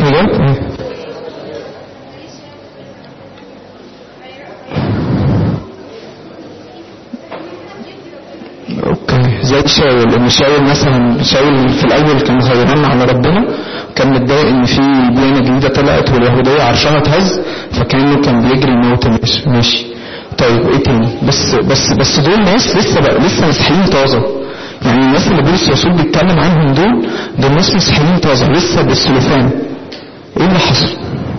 يجاوب اوكي زي شاول ان شاول مثلا شاول في الاول كان غيران على ربنا كان متضايق ان في ديانه جديده طلعت واليهوديه عرشها اتهز فكانه كان بيجري يموت الناس ماشي طيب ايه تاني بس بس بس دول ناس لسه بقى لسه مسيحيين طازه يعني الناس اللي بولس الرسول بيتكلم عنهم دول دول ناس مسيحيين طازه لسه بالسلوفان ايه اللي حصل؟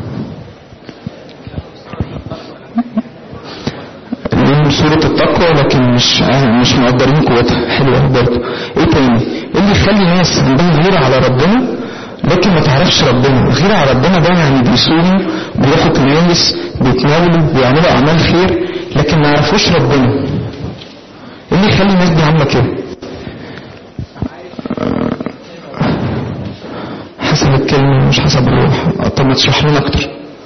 ليهم صورة التقوى لكن مش مش مقدرين قوتها حلوة برضه ايه تاني؟ ايه اللي يخلي ناس عندها غيرة على ربنا لكن ما تعرفش ربنا غيرة على ربنا ده يعني بيصوموا بياخدوا كنايس بيتناولوا بيعملوا اعمال خير لكن ما يعرفوش ربنا ايه اللي يخلي الناس دي عامله كده آه، حسب الكلمه مش حسب الروح طب ما تشرح لنا اكتر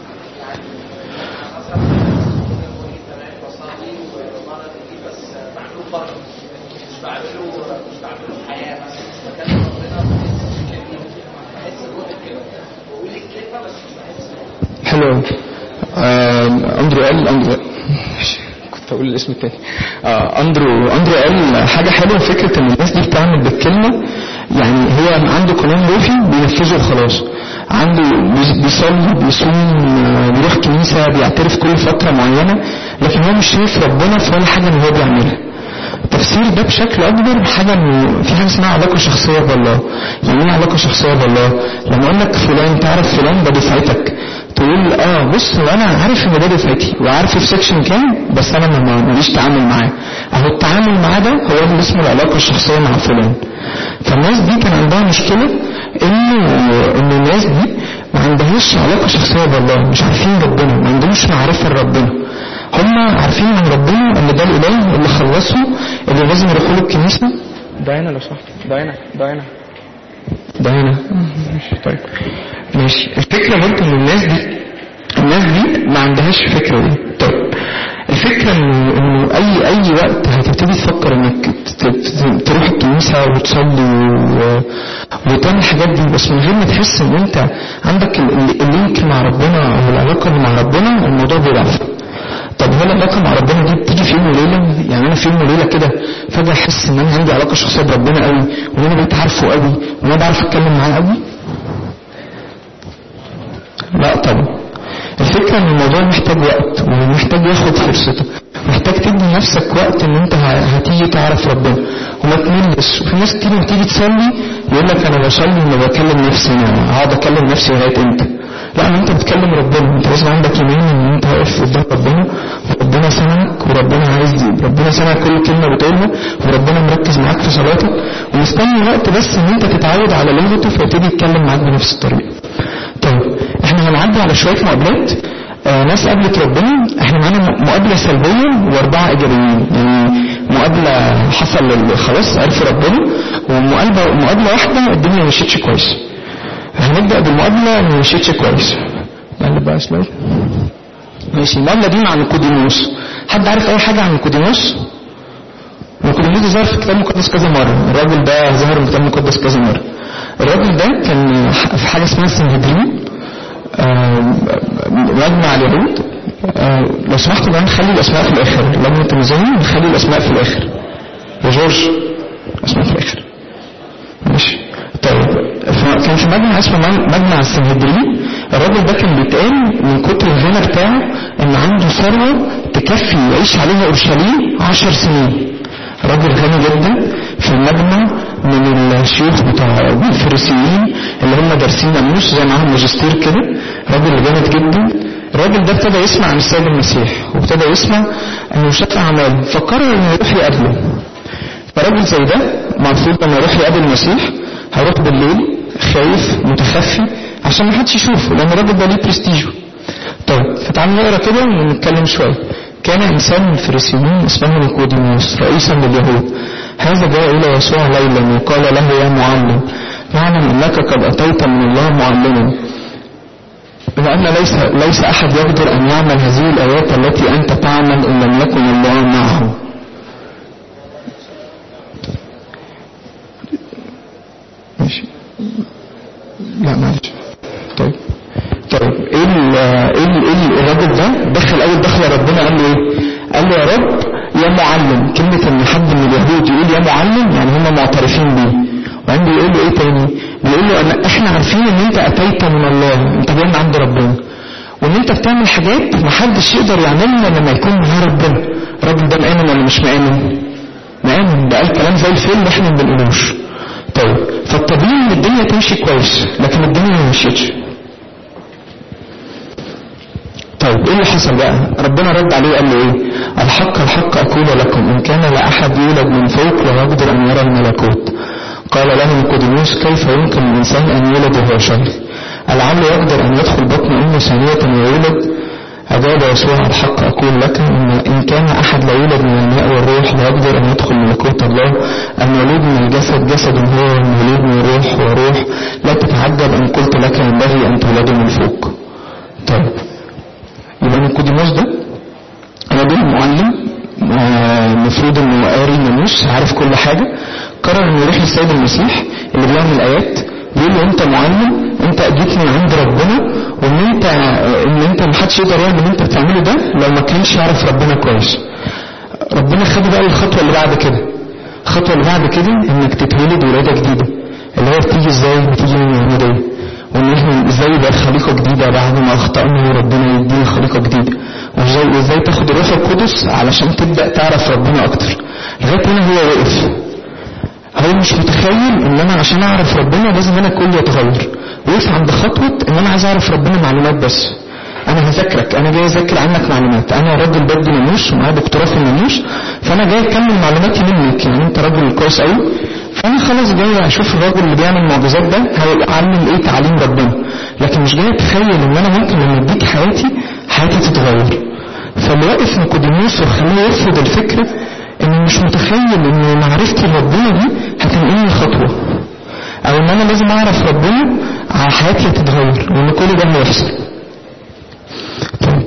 حلو أوي. آه، اندرو قال اندرو كنت اقول الاسم التاني آه، اندرو اندرو قال حاجه حلوه فكره ان الناس دي بتعمل بالكلمه يعني هو عنده قانون روحي بينفذه وخلاص عنده بي- بيصلي بيصوم آه، بيروح كنيسه بيعترف كل فتره معينه لكن هو مش شايف ربنا في ولا حاجه ان هو بيعملها التفسير ده بشكل اكبر حاجه انه في حاجه اسمها علاقه شخصيه بالله يعني ايه علاقه شخصيه بالله لما اقول لك فلان تعرف فلان ده دفعتك تقول اه بص هو انا عارف ان ده دفعتي وعارف في سكشن كام بس انا ما- ماليش تعامل معاه اهو التعامل معاه ده هو اللي اسمه العلاقه الشخصيه مع فلان فالناس دي كان عندها مشكله انه ان الناس دي ما عندهاش علاقه شخصيه بالله مش عارفين ربنا ما عندهمش معرفه لربنا هم عارفين من ربنا ان ده الاله اللي خلصه اللي لازم يروحوا له الكنيسه داينا لو سمحت داينا داينا داينا ماشي طيب ماشي الفكره برضه ان الناس دي الناس دي ما عندهاش الفكره دي طيب الفكره انه انه اي اي وقت هتبتدي تفكر انك ت- ت- تروح الكنيسه وتصلي و- وتعمل الحاجات دي بس من غير ما تحس ان انت عندك ال- ال- اللينك مع ربنا او العلاقه اللي مع ربنا الموضوع بيضعف طب هل العلاقه مع ربنا دي بتيجي في يوم وليله يعني انا في يوم وليله كده فجاه احس ان انا عندي علاقه شخصيه بربنا قوي وان انا بقيت عارفه قوي وان انا بعرف اتكلم معاه قوي لا طبعا الفكرة ان الموضوع محتاج وقت ومحتاج ياخد فرصته محتاج تدي نفسك وقت ان انت ه- هتيجي تعرف ربنا وما تملش وفي ناس كتير لما تيجي تصلي يقول لك انا بصلي وما بكلم نفسي انا هقعد اكلم نفسي لغايه امتى لا ما انت بتكلم ربنا انت لازم عندك ايمان ان انت واقف قدام ربنا وربنا سامعك وربنا عايز ربنا سامع كل كلمه بتقولها وربنا مركز معاك في صلاتك ومستني وقت بس ان انت تتعود على لغته فيبتدي يتكلم معاك بنفس الطريقه طيب احنا هنعدي على شويه مقابلات آه ناس قابلت ربنا احنا معانا م- مقابله سلبيه واربعه ايجابيين يعني مقابله حصل لل- خلاص عرفوا ربنا ومقابله مقابله واحده الدنيا ما مشيتش كويس هنبدا بالمقابله اللي ما مشيتش كويس نقلب بقى سلايد ماشي المقابله دي مع نيكوديموس حد عارف اي حاجه عن نيكوديموس نيكوديموس ده ظهر في الكتاب المقدس كذا مره الراجل ده ظهر في الكتاب المقدس كذا مره الراجل ده كان في حاجه اسمها سنهدرين آه، مجمع اليهود آه، لو سمحت بقى نخلي الاسماء في الاخر لجنه النظام نخلي الاسماء في الاخر يا جورج اسماء في الاخر ماشي طيب ف- كان في مجمع اسمه مج- مجمع السنهدرين الراجل ده كان بيتقال من كتر الغنى بتاعه ان عنده ثروه تكفي يعيش عليها اورشليم عشر سنين راجل غني جدا في المجمع من الشيوخ بتاع الفريسيين اللي هم دارسين ناموس زي معاهم ماجستير كده راجل جامد جدا الراجل ده ابتدى يسمع عن السيد المسيح وابتدى يسمع انه شاف اعمال فقرر انه يروح يقابله فراجل زي ده المفروض لما يروح يقابل المسيح هيروح بالليل خايف متخفي عشان ما حدش يشوفه لان الراجل ده ليه برستيجه طيب فتعالوا نقرا كده ونتكلم شويه كان انسان من الفريسيين اسمه نيكوديموس رئيسا لليهود هذا جاء الى يسوع ليلا وقال له يا معلم نعلم انك قد اتيت من الله معلما لأن ليس ليس أحد يقدر أن يعمل هذه الآيات التي أنت تعمل إن لم يكن الله معه. ماشي لا معلش طيب ال- ال- ال- الراجل ده دخل اول دخله ربنا قال له ايه قال له يا رب يا معلم كلمة ان حد من اليهود يقول يا معلم يعني هم معترفين بيه وبعدين بيقول له ايه تاني بيقول له أنا احنا عارفين ان انت اتيت من الله انت جاي من عند ربنا وان انت بتعمل حاجات محدش يقدر يعملها لما يكون معاه ربنا الراجل ده مآمن ولا مش مآمن مآمن ده قال كلام زي الفيلم احنا ما بنقولوش طيب فالطبيعي ان الدنيا تمشي كويس لكن الدنيا ما مشيتش طيب ايه اللي حصل بقى ربنا رد عليه قال له ايه الحق الحق اقول لكم ان كان لا احد يولد من فوق لا يقدر ان يرى الملكوت قال له نيقوديموس كيف يمكن الانسان ان يولد وهو شيخ العل يقدر ان يدخل بطن امه ثانيه ويولد أجاب يسوع الحق أقول لك إن إن كان أحد لا يولد من الماء والروح لا يقدر أن يدخل ملكوت الله المولود من الجسد جسد هو والمولود من الروح وروح لا تتعجب إن قلت لك ينبغي أن تولد من فوق طيب يبقى نيقوديموس ده راجل معلم آه، المفروض انه قاري ناموس عارف كل حاجه قرر انه يروح للسيد المسيح اللي بيعمل ايات بيقول له انت معلم انت جيت من عند ربنا وان انت ان انت محدش يقدر يعمل اللي انت بتعمله ده لو ما كانش يعرف ربنا كويس ربنا خد بقى الخطوه اللي بعد كده الخطوه اللي بعد كده انك تتولد ولاده جديده اللي هي بتيجي ازاي بتيجي من اليهوديه وان احنا ازاي يبقى خليقه جديده بعد ما اخطانا وربنا يدينا خليقه جديده وازاي وازاي تاخد الروح القدس علشان تبدا تعرف ربنا اكتر لغايه هنا هو واقف هو مش متخيل ان انا عشان اعرف ربنا لازم انا كلي اتغير وقف عند خطوه ان انا عايز اعرف ربنا معلومات بس انا هذاكرك انا جاي اذاكر عنك معلومات انا راجل بدي ناموس ومعايا دكتوراه في الناموس فانا جاي اكمل معلوماتي منك يعني انت راجل كويس قوي فانا خلاص جاي اشوف الراجل اللي بيعمل معجزات ده هيعلم ايه تعليم ربنا لكن مش جاي اتخيل ان انا ممكن لما اديك حياتي حياتي تتغير فاللي واقف نيقوديموس وخليه يرفض الفكره انه مش متخيل ان معرفتي لربنا دي هتنقلني خطوه او ان انا لازم اعرف ربنا على حياتي هتتغير وان كل ده هيحصل طيب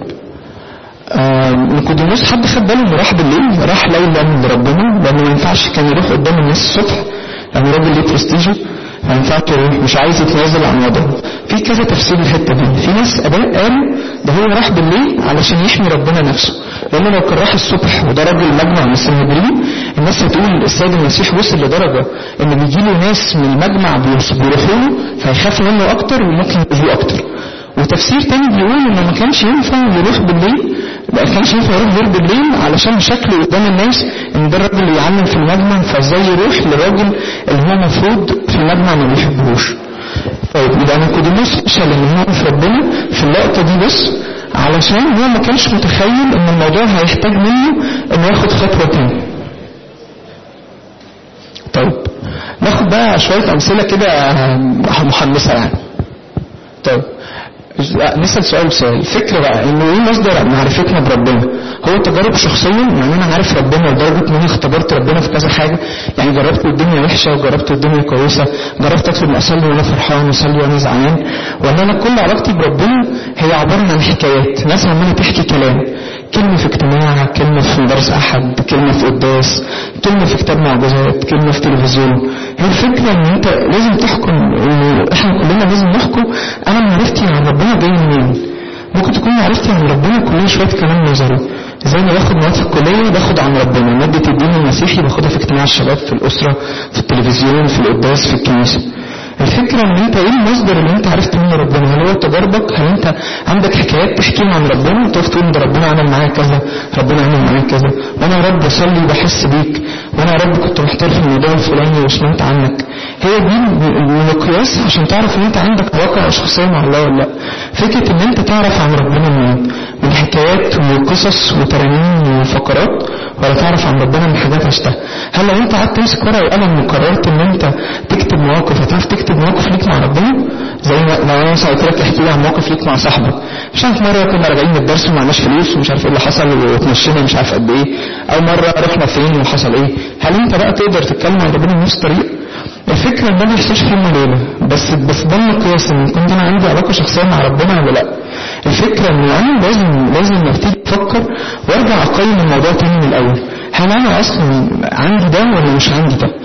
آه، نيقوديموس حد خد باله انه راح بالليل راح ليلا من ربنا لانه ما ينفعش كان يروح قدام الناس الصبح لانه راجل ليه برستيجه ما ينفعش يروح مش عايز يتنازل عن وضعه في كذا تفسير الحته دي في ناس اباء قالوا ده هو راح بالليل علشان يحمي ربنا نفسه لانه لو كان راح الصبح وده راجل مجمع من السنهدرين الناس هتقول السيد المسيح وصل لدرجه ان بيجي له ناس من المجمع بيروحوا له فيخاف منه اكتر وممكن يأذيه اكتر وتفسير تاني بيقول انه ما كانش ينفع يروح بالليل ما كانش ينفع يروح غير بالليل علشان شكله قدام الناس ان ده الراجل اللي يعلم في المجمع فازاي يروح للراجل اللي هو المفروض في المجمع ما بيحبهوش طيب يبقى نيقوديموس فشل ان هو يعرف ربنا في اللقطه دي بس علشان هو ما كانش متخيل ان الموضوع هيحتاج منه انه ياخد خطوه تاني طيب ناخد بقى شويه امثله كده محمسه يعني طيب نسأل سؤال سؤال الفكرة بقى انه ايه مصدر معرفتنا بربنا هو تجارب شخصيا يعني انا عارف ربنا لدرجة ان انا اختبرت ربنا في كذا حاجة يعني جربت الدنيا وحشة وجربت الدنيا كويسة جربت اطلب اصلي وانا فرحان واصلي وانا زعلان وان انا كل علاقتي بربنا هي عبارة عن حكايات ناس عمالة تحكي كلام كلمة في اجتماع كلمة في مدرس أحد كلمة في قداس كلمة في كتاب معجزات كلمة في تلفزيون هي الفكرة إن أنت لازم تحكم إن إحنا كلنا لازم نحكم أنا معرفتي عن ربنا جاي منين ممكن تكون معرفتي عن ربنا كلها شوية كلام نظري زي ما باخد مواد في الكلية باخد عن ربنا مادة الدين المسيحي باخدها في اجتماع الشباب في الأسرة في التلفزيون في القداس في الكنيسة الفكرة ان انت ايه المصدر اللي انت عرفت منه ربنا هل هو تجاربك هل انت عندك حكايات تحكيها عن ربنا وتقف تقول ده ربنا عمل معايا كذا ربنا عمل معايا كذا وانا يا رب بصلي وبحس بيك وانا يا رب كنت محتار في الموضوع الفلاني وسمعت عنك هي دي المقياس عشان تعرف ان انت عندك علاقة شخصية مع الله ولا لا فكرة ان انت تعرف عن ربنا منين من حكايات وقصص وترانيم وفقرات ولا تعرف عن ربنا من حاجات عشتها هل لو انت قعدت تمسك ورقه وقلم وقررت ان انت تكتب مواقف هتعرف تكتب مواقف ليك مع ربنا زي ما لو انا مثلا قلت لك احكي لي عن موقف ليك مع صاحبك مش عارف مره كنا راجعين من الدرس ومعناش فلوس ومش عارف ايه اللي حصل واتمشينا مش عارف قد ايه او مره رحنا فين وحصل ايه هل انت بقى تقدر تتكلم عن ربنا بنفس الطريقه الفكرة ده ما يحصلش في يوم وليلة بس بس ده المقياس ان كنت انا عندي علاقة شخصية مع ربنا ولا لا الفكرة ان انا لازم لازم ابتدي افكر وارجع اقيم الموضوع تاني من الاول هل انا اصلا عندي ده ولا مش عندي ده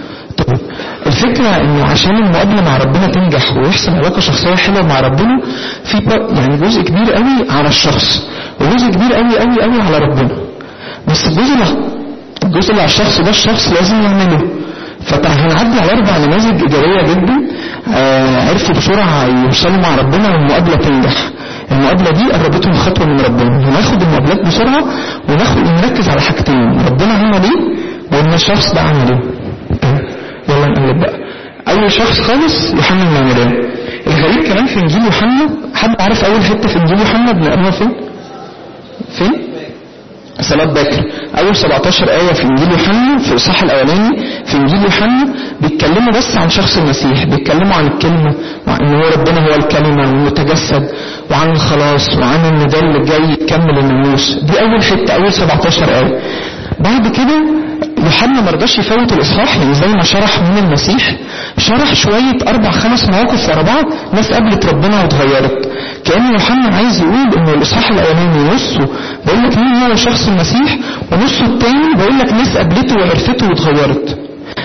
طيب الفكرة انه عشان المقابلة مع ربنا تنجح ويحصل علاقة شخصية حلوة مع ربنا في ب- يعني جزء كبير قوي على الشخص وجزء كبير قوي قوي قوي على ربنا بس الجزء اللي الجزء اللي على الشخص ده الشخص لازم يعمله فهنعدي على اربع نماذج ايجابيه جدا آه عرفوا بسرعه يوصلوا مع ربنا والمقابله تنجح المقابله دي قربتهم خطوه من ربنا هناخد المقابلات بسرعه وناخد نركز على حاجتين ربنا عمل ايه وان الشخص ده عمل ايه طيب، يلا نقلب بقى اول شخص خالص يوحنا المعمدان الغريب كمان في انجيل يوحنا حد عارف اول حته في انجيل يوحنا بنقراها فين فين صلاة باكر أول 17 آية في إنجيل يوحنا في الإصحاح الأولاني في إنجيل يوحنا بيتكلموا بس عن شخص المسيح بيتكلموا عن الكلمة وعن هو ربنا هو الكلمة والمتجسد وعن الخلاص وعن إن ده اللي جاي يكمل الناموس دي أول حتة أول 17 آية بعد كده يوحنا ما رضاش يفوت الاصحاح يعني زي ما شرح من المسيح شرح شويه اربع خمس مواقف ورا بعض ناس قابلت ربنا واتغيرت كان يوحنا عايز يقول ان الاصحاح الاولاني نصه بيقول لك مين هو شخص المسيح ونصه الثاني بيقول لك ناس قابلته وعرفته واتغيرت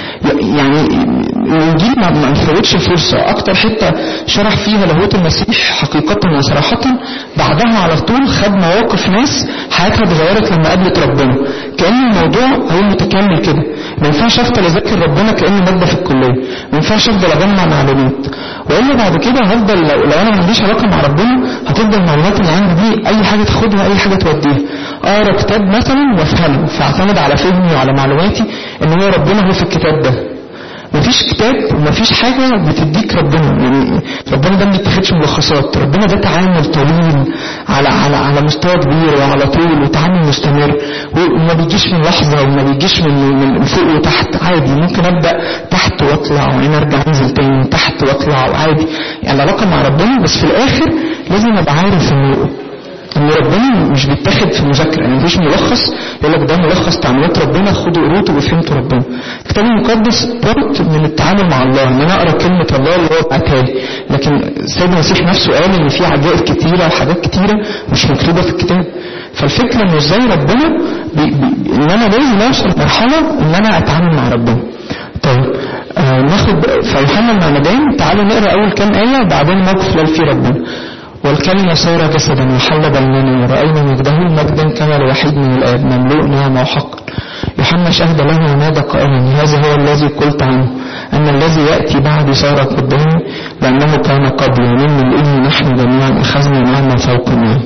يعني الانجيل ما ما نفوتش فرصه اكتر حته شرح فيها لاهوت المسيح حقيقه وصراحه بعدها على طول خد مواقف ناس حياتها اتغيرت لما قابلت ربنا كان الموضوع هو متكامل كده ما ينفعش افضل اذاكر ربنا كاني ماده في الكليه ما ينفعش افضل اجمع معلومات والا بعد كده هفضل لو, لو انا ما عنديش علاقه مع ربنا هتفضل المعلومات اللي عندي دي اي حاجه تاخدها اي حاجه توديها اقرا كتاب مثلا وافهمه فاعتمد على فهمي وعلى معلوماتي ان هو ربنا هو في الكتاب ده مفيش كتاب ومفيش حاجة بتديك ربنا يعني ربنا ده ما بيتاخدش ملخصات ربنا ده تعامل طويل على على على مستوى كبير وعلى طول وتعامل مستمر وما بيجيش من لحظة وما بيجيش من من فوق وتحت عادي ممكن ابدا تحت واطلع وبعدين ارجع انزل تاني تحت واطلع وعادي يعني العلاقة مع ربنا بس في الاخر لازم ابقى عارف انه ان ربنا مش بيتاخد في مذاكره يعني مفيش ملخص يقول لك ده ملخص تعاملات ربنا خدوا قروته وفهمتوا ربنا الكتاب المقدس بارت من التعامل مع الله ان انا اقرا كلمه الله اللي هو بعتها لي لكن السيد المسيح نفسه قال ان في عجائب كتيره وحاجات كتيره مش مكتوبه في الكتاب فالفكره انه ازاي ربنا بي بي ان انا لازم اوصل لمرحله ان انا اتعامل مع ربنا طيب آه ناخد فيوحنا المعمدان تعالوا نقرا اول كام ايه وبعدين موقف لال فيه ربنا والكلمة صار جسدا وحل بيننا ورأينا مجده مجدا كما الوحيد من الآب مملوء نعمة وحقا يوحنا شهد له ونادى قائلا هذا هو الذي قلت عنه أن الذي يأتي بعد صار قدامي لأنه كان قبل ومن الإبن نحن جميعا أخذنا نعمة فوق نعمة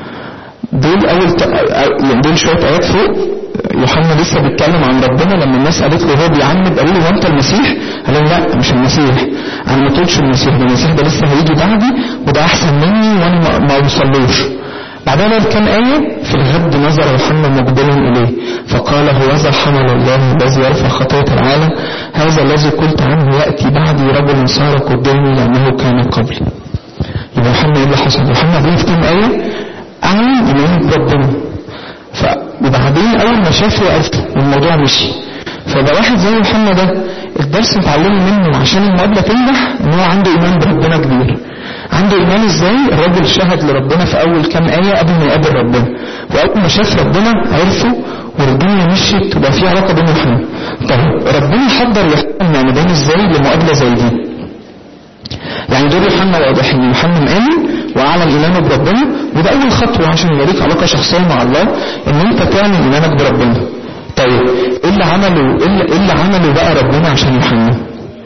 دول أول ت... يعني دول شوية آيات فوق يوحنا لسه بيتكلم عن ربنا لما الناس قالت له هو بيعمد قالوا له انت المسيح قال لهم لا مش المسيح انا ما تقولش المسيح ده المسيح ده لسه هيجي بعدي وده احسن مني وانا ما, ما اوصلوش بعدها قال كام آية في الغد نظر يوحنا مقبلا إليه فقال هوذا حمل الله الذي يرفع خطية العالم هذا الذي قلت عنه يأتي بعدي رجل صار قدامي لأنه كان قبلي يبقى يوحنا ايه اللي حصل؟ يوحنا بيه في كام آية أعلن إيمانه بربنا ف وبعدين اول ما شافه عرفته والموضوع مشي فبقى واحد زي يوحنا ده الدرس نتعلمه منه عشان المقابله تنجح ان هو عنده ايمان بربنا كبير عنده ايمان ازاي الراجل شهد لربنا في اول كام ايه قبل ما يقابل ربنا واول ما شاف ربنا عرفه والدنيا مشيت وبقى في علاقه بينه وبينه طيب ربنا حضر يوحنا المعمدان ازاي لمقابله زي دي يعني دور يوحنا واضح ان يوحنا مآمن واعلن ايمانه بربنا وده اول خطوه عشان يوريك علاقه شخصيه مع الله ان انت تعلن ايمانك بربنا طيب ايه اللي عمله ايه اللي, إيه اللي عمله بقى ربنا عشان يوحنا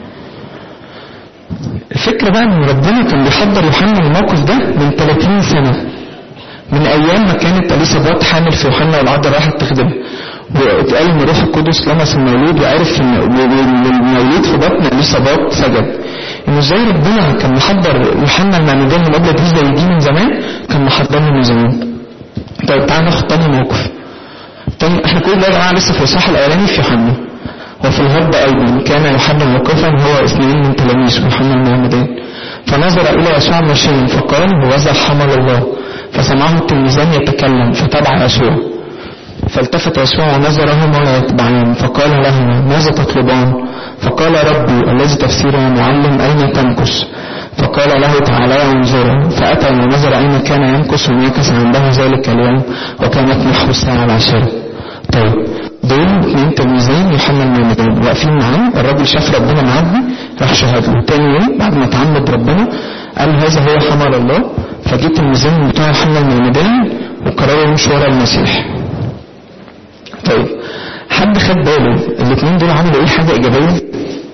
الفكره بقى ان ربنا كان بيحضر يوحنا الموقف ده من 30 سنه من ايام ما كانت اليسابات حامل في يوحنا والعذراء راحت تخدمها واتقال ان روح القدس لمس المولود وعرف ان المولود في بطن اليسابات سجد انه ازاي ربنا كان محضر يوحنا المعمدان المقابله دي زي دي من زمان كان محضرها من زمان طيب تعالى ناخد تاني موقف تاني احنا كل ده يا جماعه لسه في الاصحاح الاولاني في يوحنا وفي الغرب ايضا كان يوحنا موقفا هو اثنين من تلاميذ يوحنا المعمدان فنظر الى يسوع ماشيا فقال هوذا حمل الله فسمعه التلميذان يتكلم فتبع يسوع فالتفت يسوع ونظرهما ويتبعان فقال لهما ماذا تطلبان فقال ربي الذي تفسيره معلم أين تمكث فقال له تعالى وانظرا فأتى ونظر أين كان يمكث ومكث عنده ذلك اليوم وكانت نحو الساعة العاشرة طيب دول اثنين تلميذين يوحنا المعمدان واقفين معاه الراجل شاف ربنا معدي راح شهد له تاني يوم بعد ما تعمد ربنا قال هذا هو حمل الله فجه التلميذين بتوع يوحنا المعمدان وقرروا يمشوا ورا المسيح طيب حد خد باله الاثنين دول عملوا ايه حاجه ايجابيه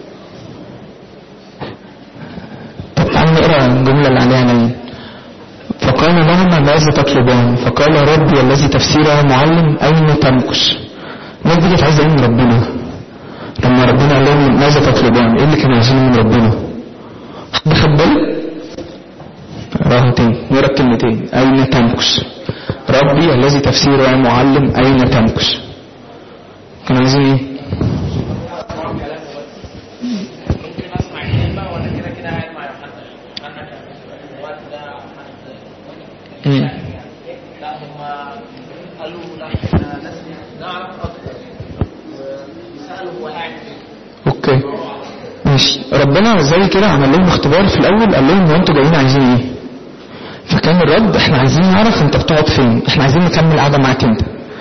طب تعالوا نقرا الجمله اللي عليها نايم فقال لهما ماذا تطلبان فقال ربي الذي تفسيره معلم اين تمكث الناس دي كانت عايزه ايه من ربنا لما ربنا قال لهم ماذا تطلبان ايه اللي كانوا عايزينه من ربنا حد خد باله راهو تاني نقرا الكلمتين اين تمكث ربي الذي تفسيره معلم اين تمكث كانوا عايزين ايه ممكن اسمع الكلمه وانا كده كده قاعد مع يوحنا يوحنا كان في الوقت ده حد مم. لا هم قالوا لا احنا لازم نعرف اكتر وسالوا هو قاعد فين اوكي ماشي ربنا زي كده عمل لهم اختبار في الاول قال لهم هو انتوا جايين عايزين ايه فكان الرد احنا عايزين نعرف انت بتقعد فين احنا عايزين نكمل قعده معاك انت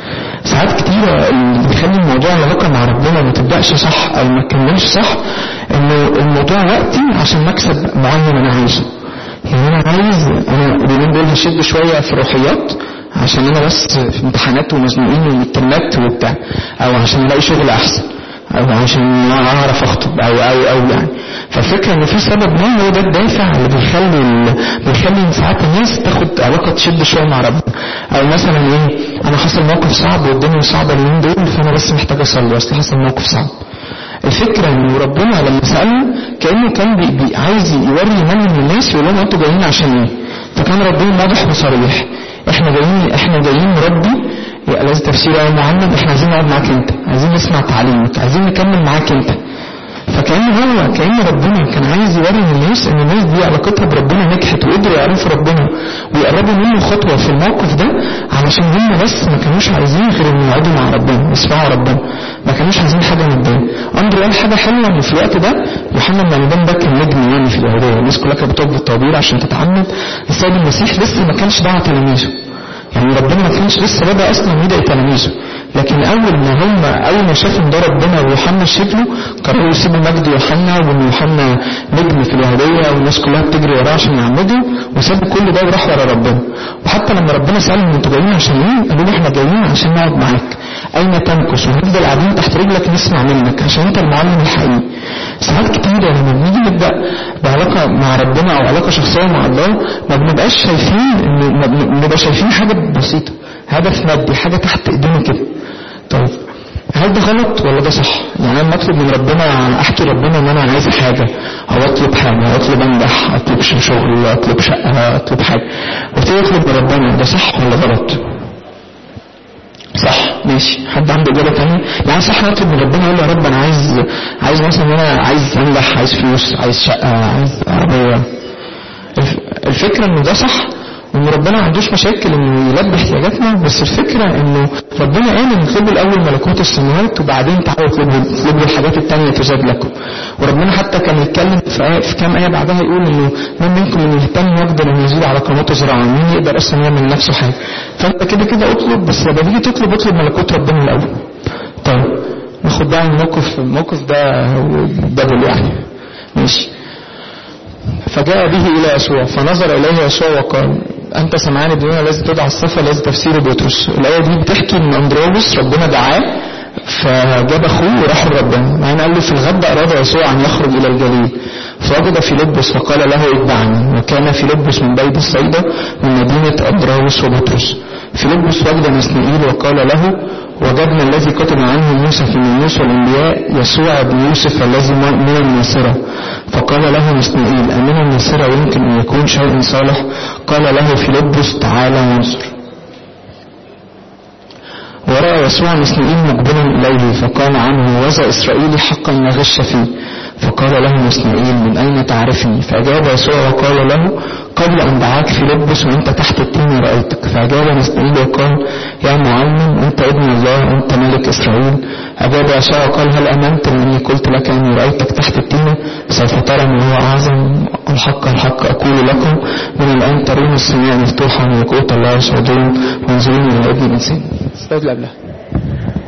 ساعات كتيرة اللي بيخلي الموضوع العلاقة مع ربنا ما تبدأش صح أو ما تكملش صح إنه الموضوع وقتي عشان مكسب معين أنا عايزه. يعني أنا عايز أنا اليومين دول هشد شوية في الروحيات عشان أنا بس في امتحانات ومزنوقين ومتنات وبتاع أو عشان ألاقي شغل أحسن أو عشان أعرف أخطب أو أو أو يعني فالفكرة إن في سبب ما هو ده الدافع اللي بيخلي ال... بيخلي ساعات الناس تاخد علاقة تشد شوية مع ربنا أو مثلا إيه أنا حصل موقف صعب والدنيا صعبة اليومين دول فأنا بس محتاج أصلي أصل حصل موقف صعب الفكرة إن ربنا لما سأله كأنه كان بي بي عايز يوري من للناس يقول لهم أنتوا جايين عشان إيه فكان ربنا واضح وصريح إحنا جايين إحنا جايين ربي يا الذي تفسيره يا معلم إحنا عايزين نقعد معاك أنت عايزين نسمع تعليمك عايزين نكمل معاك أنت فكأن هو كأن ربنا كان عايز يوري للناس ان الناس دي علاقتها بربنا نجحت وقدروا يعرفوا ربنا ويقربوا منه خطوة في الموقف ده علشان هم بس ما كانوش عايزين غير ان يقعدوا مع ربنا يسمعوا ربنا ما كانوش عايزين حاجة من الدنيا اندرو قال حاجة حلوة ان في الوقت ده يوحنا المعمدان ده كان نجم يعني في اليهودية الناس كلها كانت بتقف بالطوابير عشان تتعمد السيد المسيح لسه ما كانش دعا تلاميذه يعني ربنا ما كانش لسه بدا اصلا يدعي تلاميذه لكن اول ما هم اول ما شافوا ان ده ربنا ويوحنا شكله قرروا يسيبوا مجد يوحنا وان يوحنا نجم في اليهوديه والناس كلها بتجري وراه عشان يعمدوا وسابوا كل ده وراحوا ورا ربنا وحتى لما ربنا سالهم انتوا جايين عشان ايه؟ قالوا له احنا جايين عشان نقعد معاك اين تمكث وهنفضل قاعدين تحت رجلك نسمع منك عشان انت المعلم الحقيقي ساعات كتيرة لما بنيجي نبدأ بعلاقة مع ربنا أو علاقة شخصية مع الله ما بنبقاش شايفين إن ما بنبقى شايفين حاجة بسيطة هدف مادي حاجة تحت إيدينا كده طيب هل ده غلط ولا ده صح؟ يعني انا اطلب من ربنا احكي ربنا ان انا عايز حاجه او اطلب حاجه او اطلب انجح اطلب شغل اطلب شقه اطلب حاجه وتيجي اطلب من ربنا ده صح ولا غلط؟ صح ماشي حد عنده اجابه ثانيه يعني صح نطلب من ربنا يقول يا رب انا عايز عايز مثلا انا عايز انجح عايز فلوس عايز شقه عايز عربيه الف- الفكره انه ده صح وان ربنا ما عندوش مشاكل انه يلبي احتياجاتنا بس الفكره انه ربنا قال ان اطلبوا الاول ملكوت السماوات وبعدين تعالوا اطلبوا اطلبوا الحاجات التانيه تزاد لكم وربنا حتى كان يتكلم في, آية في كام ايه بعدها يقول انه من منكم من يهتم يقدر ان يزيد على قناته زراعا مين يقدر اصلا يعمل لنفسه حاجه فانت كده كده اطلب بس لما تيجي تطلب اطلب ملكوت ربنا الاول طيب ناخد بقى الموقف الموقف ده دبل يعني ماشي فجاء به إلى يسوع فنظر إليه يسوع وقال أنت سمعان ابن الذي تدعى الصفة الذي تفسير بطرس الآية دي بتحكي إن أندروبوس ربنا دعاه فجاب أخوه وراح لربنا مع إن قال له في الغد أراد يسوع أن يخرج إلى الجليل فوجد فيلبس فقال له اتبعني وكان فيلبس من بيت الصيدا من مدينة أندروس وبطرس فيلبس وجد نسنائيل وقال له وجدنا الذي كتب عنه موسى في الناموس والانبياء يسوع بن يوسف الذي من الناصره فقال له نسنائيل امن الناصره يمكن ان يكون شيء صالح قال له فيلبس تعالى وانظر ورأى يسوع نسنائيل مقبلا إليه فقال عنه وذا إسرائيلي حقا لا غش فيه فقال له نسنائيل من أين تعرفني فأجاب يسوع وقال له قبل أن دعاك فيلبس وأنت تحت التين رأيتك فأجاب نسنائيل وقال يا معلم أنت ابن الله أنت ملك إسرائيل أجاب يسوع وقال هل أمنت لأني قلت لك أني رأيتك تحت التين سوف ترى ما هو أعظم الحق الحق أقول لكم من الآن ترون السماء مفتوحة وملكوت الله يصعدون وانزلون إلى ابن الإنسان السلايد اللي قبلها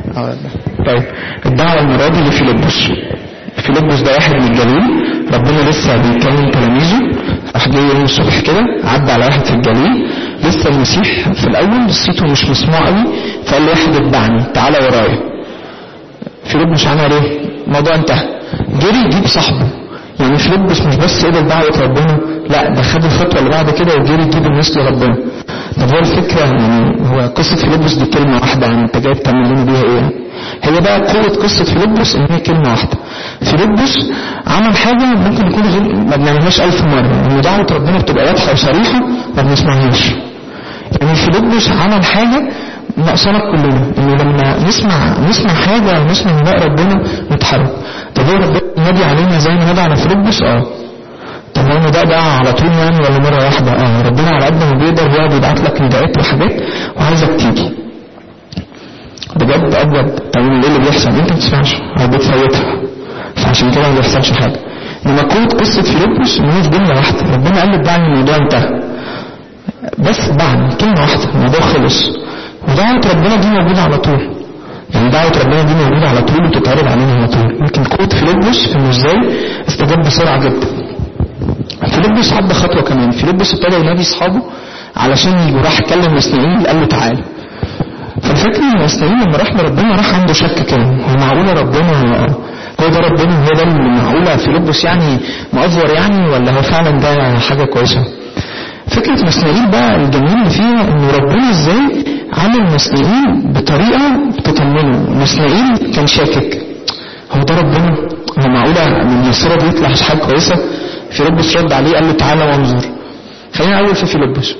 اه طيب الدعوة المرة دي لفيلبس فيلبس ده واحد من الجليل ربنا لسه بيكلم تلاميذه راح جاي يوم الصبح كده عدى على واحد في الجليل لسه المسيح في الاول صيته مش مسموع قوي فقال له واحد اتبعني تعالى ورايا فيلبس عمل ايه؟ الموضوع انتهى جري يجيب صاحبه يعني فيلبس مش بس قبل دعوة ربنا لا ده خد الخطوة اللي بعد كده وجري يجيب الناس لربنا طب هو الفكرة يعني هو قصة فيلبس دي كلمة واحدة يعني انت جاي تعمل لنا بيها ايه؟ هي بقى قوة قصة فيلبس ان هي كلمة واحدة فيلبس عمل حاجة ممكن يكون غير ما بنعملهاش ألف مرة ان دعوة ربنا بتبقى واضحة وصريحة ما بنسمعهاش يعني فيلبس عمل حاجة ناقصانا كلنا ان لما نسمع نسمع حاجة ونسمع نداء ربنا نتحرك طب هو ربنا نادي علينا زي ما نادى على فيلبس اه طب هو النداء ده على طول يعني ولا مرة واحدة اه ربنا على قد ما بيقدر يقعد يبعت لك نداءات وحاجات وعايزك تيجي بجد ابيض طب ايه اللي بيحصل انت ما بتسمعش او بتفوتها فعشان كده ما بيحصلش حاجه انما قوه قصه فيلبس ان هي في جمله واحده ربنا قال لي ادعني الموضوع انتهى بس بعد كلمه واحده الموضوع خلص ودعوه ربنا دي موجوده على طول يعني دعوة ربنا دي موجودة على طول وتتعرض علينا على طول لكن قوة فيلبس انه ازاي استجاب بسرعة جدا فيلبس عدى خطوة كمان فيلبس ابتدى ينادي اصحابه علشان يجوا راح كلم اسماعيل قال له تعالى فالفكرة ان اسماعيل لما راح لربنا راح عنده شك كده هو معقولة ربنا هو ده ربنا هو ده اللي معقولة فيلبس يعني مأفور يعني ولا هو فعلا ده حاجة كويسة فكرة مسنائيل بقى الجميل اللي فيها ان ربنا ازاي عمل مسنائيل بطريقة تطمنه مسنائيل كان شاكك هو ده ربنا هو معقولة من الصورة دي يطلع حاجة كويسة فيلبس رد عليه قال له تعالى وانظر خلينا اول في فيلبس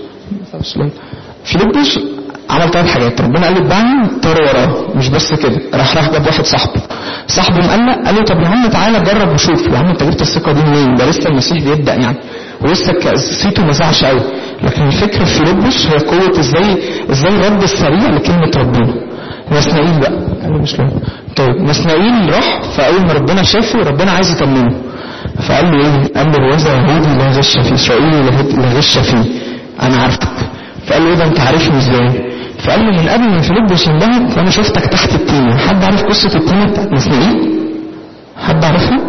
فيلبس عمل ثلاث حاجات ربنا قال له اتبعني طار وراه مش بس كده راح راح جاب واحد صاحبه صاحبه مقلق قال له طب يا عم تعالى جرب وشوف يا عم انت جبت الثقه دي منين ده لسه المسيح بيبدا يعني ولسه صيته ما زعش قوي لكن الفكره في فيلبس هي قوه ازاي ازاي الرد السريع لكلمه ربنا نسنائيل بقى قال له مش لازم طيب نسنائيل راح فاول ما ربنا شافه ربنا عايز يطمنه فقال له ايه قال له هذا يهودي لا غش فيه اسرائيلي لا غش فيه انا عارفك فقال له ايه ده انت عارفني ازاي فقال له من قبل ما فيلبس ينبهر فانا شفتك تحت التينه حد عارف قصه التينه بتاعت نسنائيل حد عارفها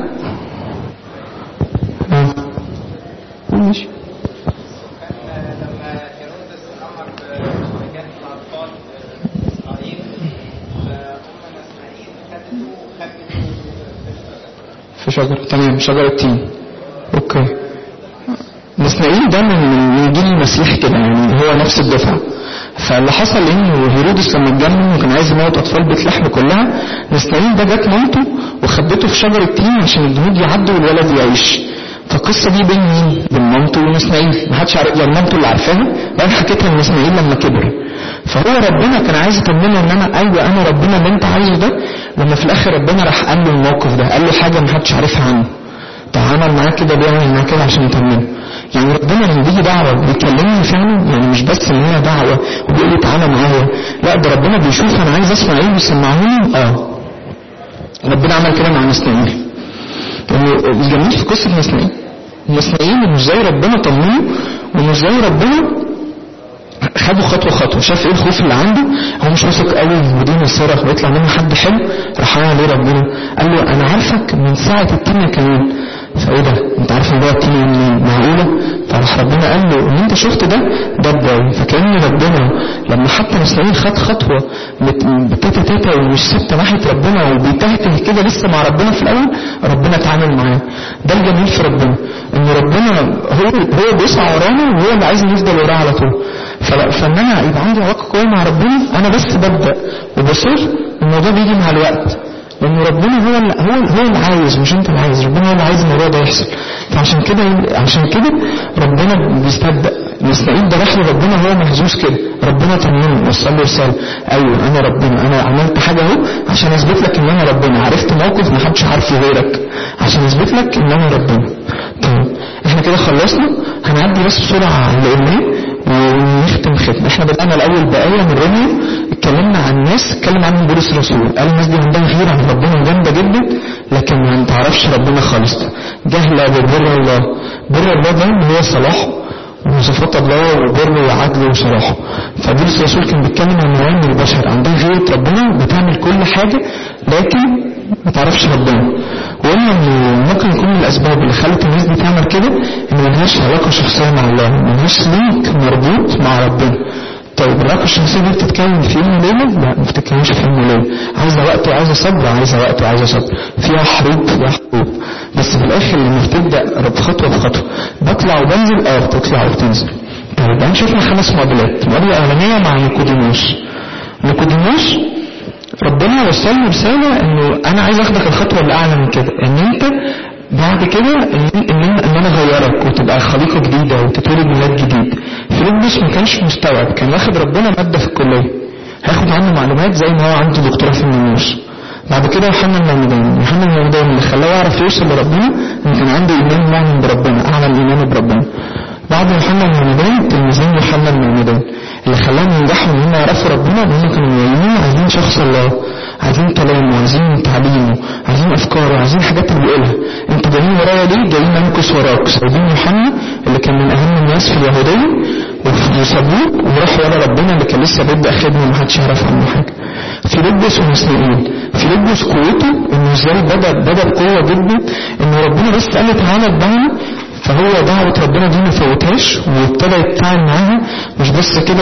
اه ماشي لما هيرودس امر بمكان الاطفال في اسرائيل فام اسماعيل خدته وخبته في شجرة تمام شجرة تين اوكي نسنائيل ده من من جيل المسيح كده يعني هو نفس الدفعة فاللي حصل انه هيرودس لما اتجنن وكان عايز يموت اطفال بيت لحم كلها نسنائيل ده جت مامته وخبته في شجرة تين عشان الجنود يعدوا والولد يعيش فالقصة دي بين مين؟ بين مامته ونسنائيل محدش عارف يعني مامته اللي عارفاها وانا حكيتها لنسنائيل لما كبر فهو ربنا كان عايز يطمنه ان انا ايوه انا ربنا اللي انت عايزه ده لما في الاخر ربنا راح قال له الموقف ده قال له حاجه محدش عارفها عنه تعامل معاه كده بيعمل معاه كده عشان يطمنه يعني ربنا لما بيجي دعوه بيكلمني فعلا يعني مش بس ان هي دعوه وبيقول لي تعالى معايا لا ده ربنا بيشوف انا عايز اسمع ايه بيسمعوني اه ربنا عمل كده مع نسنائيل لانه الجميل في قصه نسنائيل نسنائيل انه ازاي ربنا طمنه وانه ازاي ربنا خدوا خطوه خطوه شاف ايه الخوف اللي عنده هو مش واثق قوي ودين الصرخ ويطلع منه حد حلو راح عمل ايه ربنا قال له انا عارفك من ساعه التنه كمان فايه ده انت عارف ان ده التنه منين معقوله فراح ربنا قال له ان انت شفت ده ده بدايه فكان ربنا لما حتى نسنائيل خد خطوه بت- بتاتا تاتا ومش ثابته ناحيه ربنا وبيتهته كده لسه مع ربنا في الاول ربنا اتعامل معاه ده الجميل في ربنا ان ربنا هو هو بيسعى ورانا وهو اللي عايز نفضل وراه على طول فلا- فان انا يبقى عندي علاقه قويه مع ربنا انا بس ببدا وبصر الموضوع بيجي مع الوقت لان ربنا هو اللي هو هو اللي عايز مش انت اللي عايز ربنا هو اللي عايز الموضوع ده يحصل فعشان كده عشان كده ربنا بيصدق نسنائيل ده راح لربنا هو مهزوز كده ربنا طمنه وصل له رساله ايوه انا ربنا انا عملت حاجه اهو عشان اثبت لك ان انا ربنا عرفت موقف ما حدش عارفه غيرك عشان اثبت لك ان انا ربنا طيب احنا كده خلصنا هنعدي بس بسرعه على اللي قلناه ونختم ختم احنا بدأنا الأول بآية من روميو اتكلمنا عن ناس اتكلم عنهم بولس الرسول قال الناس دي عندها غيرة عن ربنا جامدة جدا لكن ما تعرفش ربنا خالص جهلة ببر الله بر الله ده اللي هو صلاحه وصفات الله وبر وعدل وصراحة فبولس الرسول كان بيتكلم عن نوعين من البشر عندها غيرة ربنا بتعمل كل حاجة لكن ما تعرفش ربنا وقلنا ان ممكن يكون من الاسباب اللي خلت الناس دي تعمل كده ان ملهاش علاقة شخصية مع الله ملهاش لينك مربوط مع ربنا طيب العلاقة الشخصية دي بتتكلم في يوم وليلة؟ لا ما بتتكلمش في يوم وليلة عايزة وقت وعايزة صبر عايزة وقت وعايزة صبر فيها حروب فيها حروب بس في الآخر لما بتبدأ خطوة بخطوة بطلع وبنزل اه بتطلع وبتنزل طيب هنشوفنا خمس معادلات المعادلة الأولانية مع نيكوديموس نيكوديموس ربنا وصل له رسالة انه انا عايز اخدك الخطوة اللي اعلى من كده ان انت بعد كده ان, إن, إن انا اغيرك وتبقى خليقة جديدة وتتولد ميلاد جديد فيلبس ما كانش مستوعب كان واخد ربنا مادة في الكلية هياخد عنه معلومات زي ما هو عنده دكتوراه في الناموس بعد كده يوحنا المعمدان يوحنا المعمدان اللي خلاه يعرف يوصل لربنا ان كان عنده ايمان مؤمن بربنا اعلى الايمان بربنا بعد يوحنا المعمدان تلميذين يوحنا المعمدان اللي خلاهم ينجحوا ان هم يعرفوا ربنا ان هم كانوا مؤمنين عايزين شخص الله عايزين كلامه عايزين تعليمه عايزين افكاره عايزين حاجات اللي بيقولها انتوا جايين ورايا ليه جايين ننكس وراك سايبين يوحنا اللي كان من اهم الناس في اليهوديه وسابوه وراحوا ورا ربنا اللي كان لسه بيبدا خدمه ومحدش يعرف عنه حاجه فيلبس ومسنائيل فيلبس قوته انه ازاي بدا بدا بقوه جدا ان ربنا بس قال له تعالى اتبعنا فهو دعوة ربنا دي ما فوتهاش وابتدى يتعامل معاها مش بس كده